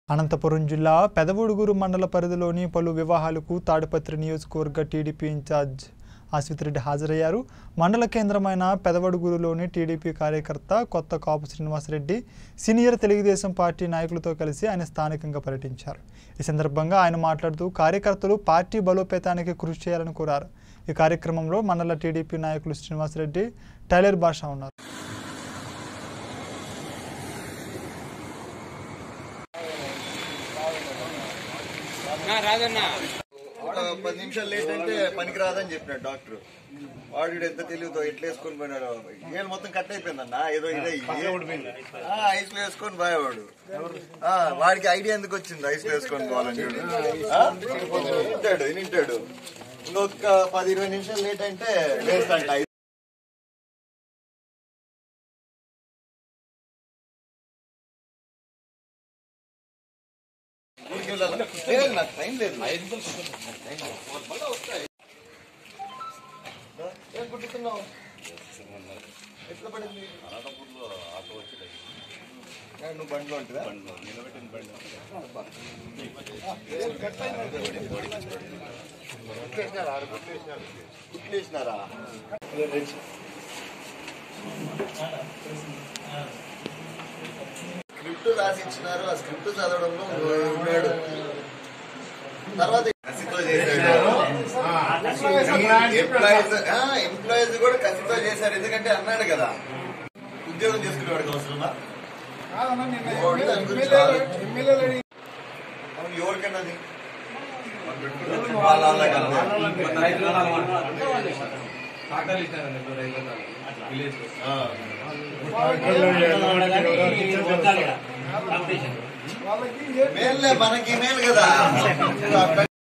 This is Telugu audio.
అనంతపురం జిల్లా పెదవుడుగురు మండల పరిధిలోని పలు వివాహాలకు తాడిపత్రి నియోజకవర్గ టీడీపీ ఇన్ఛార్జ్ ఆశ్వితిరెడ్డి హాజరయ్యారు మండల కేంద్రమైన పెదవడుగురులోని టీడీపీ కార్యకర్త కొత్త కాపు శ్రీనివాసరెడ్డి సీనియర్ తెలుగుదేశం పార్టీ నాయకులతో కలిసి ఆయన స్థానికంగా పర్యటించారు ఈ సందర్భంగా ఆయన మాట్లాడుతూ కార్యకర్తలు పార్టీ బలోపేతానికి కృషి చేయాలని కోరారు ఈ కార్యక్రమంలో మండల టీడీపీ నాయకులు శ్రీనివాసరెడ్డి టైలర్ భాష ఉన్నారు ఒక పది నిమిషాలు లేట్ అంటే పనికి రాదని చెప్పినాడు డాక్టర్ వాడు ఈడు ఎంత తెలియదు ఎట్లా వేసుకొని పోయినాడు ఏళ్ళు మొత్తం కట్ అయిపోయిందన్న ఏదో ఇదే ఐస్ లో వేసుకొని పోయేవాడు ఆ, వాడికి ఐడియా ఎందుకు వచ్చింది ఐస్ లో వేసుకొని పోవాలని చూడు ఆ? వింటాడు వింటాడు ఇంకొక పది ఇరవై నిమిషాలు లేట్ అంటే వేస్ట్ అంట ఊరికి వెళ్ళాలా? లేదు, నాకు టైం లేదు ఏం కుట్టుతున్నావు ఎట్లా పడింది ఏ, నువ్వు బండ్లో ఉంటుందా కుట్లేసినారా స్క్రిప్ట్ రాసి ఇచ్చినారు ఆ స్క్రిప్ట్ చదవడంలో ఉన్నాడు తర్వాత కసితో చేశాడు ఎంప్లాయీస్ ఎంప్లాయీస్ కూడా కసితో చేశారు ఎందుకంటే అన్నాడు కదా ఉద్యోగం చేసుకునేవాడికి అవసరమా వాడు దాని గురించి ఆలోచించు. అవును ఎవరికన్నది వాళ్ళ వాళ్ళకి అంతే. ఆ. మేల్లే మనకి మేలు కదా